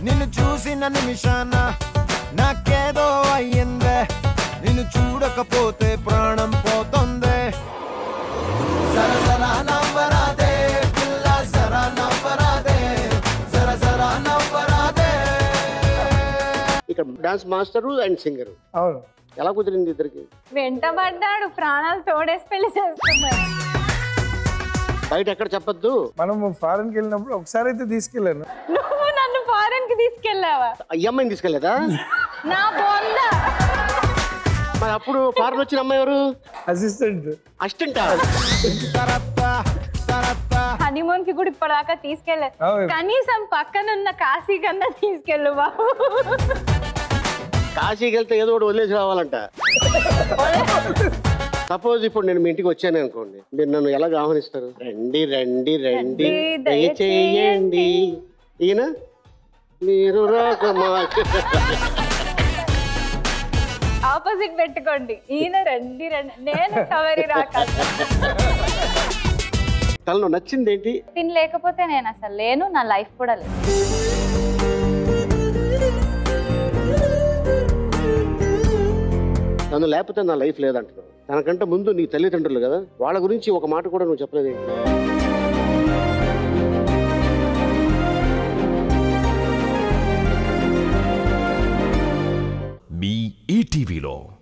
నిన్ను చూసిన నిమిషాన నాకేదో అయ్యిందే నిన్ను చూడకపోతే ప్రాణం పోతుంది జర జర నవ్వరాదే పిల్ల జర నవ్వరాదే జర జర నవ్వరాదే ఇక్కడ డాన్స్ మాస్టరు అండ్ సింగర్ అవును ఎలా కుదిరింది ఇద్దరికి వెంటబడ్డాడు ప్రాణాలు తోడేసి పెళ్లి చేసుకున్నాడు బయట ఎక్కడ చెప్పొద్దు మనం ఫారెన్కి వెళ్ళినప్పుడు ఒకసారి అయితే తీసుకెళ్ళాను నువ్వు నన్ను ఫారెన్ కి తీసుకెళ్ళావా ఈ అమ్మాయిని తీసుకెళ్ళదా నా బొంద మరి అప్పుడు ఫారెన్ వచ్చిన అమ్మాయి ఎవరు అసిస్టెంట్ అసిస్టెంటా తరత్తా తరత్తా హనీమూన్ కి కూడా ఇప్పటిదాకా తీసుకెళ్ళలేదు అవును. కనీసం పక్కనున్న కాశీ కన్నా తీసుకెళ్ళు బాబు కాశీకి వెళ్తే ఏదో ఒకటి వదిలేసి రావాలంట సపోజ్ ఇప్పుడు నేను మీ ఇంటికి వచ్చాను అనుకోండి మీరు నన్ను ఎలా ఆహ్వానిస్తారు రండి రండి రండి రండి, దయచేయండి ఈయన మీరు రాక మాకు ఆపోజిట్ పెట్టుకోండి ఈయన రండి రండి నేను కవరి రాక తనలో నచ్చింది ఏంటి తిని లేకపోతే నేను అసలు లేను నా లైఫ్ కూడా లేదు నన్ను లేకపోతే నా లైఫ్ లేదంటున్నావు తనకంటే ముందు నీ తల్లిదండ్రులు కదా వాళ్ళ గురించి ఒక మాట కూడా నువ్వు చెప్పలేదు మీ ఈటీవీలో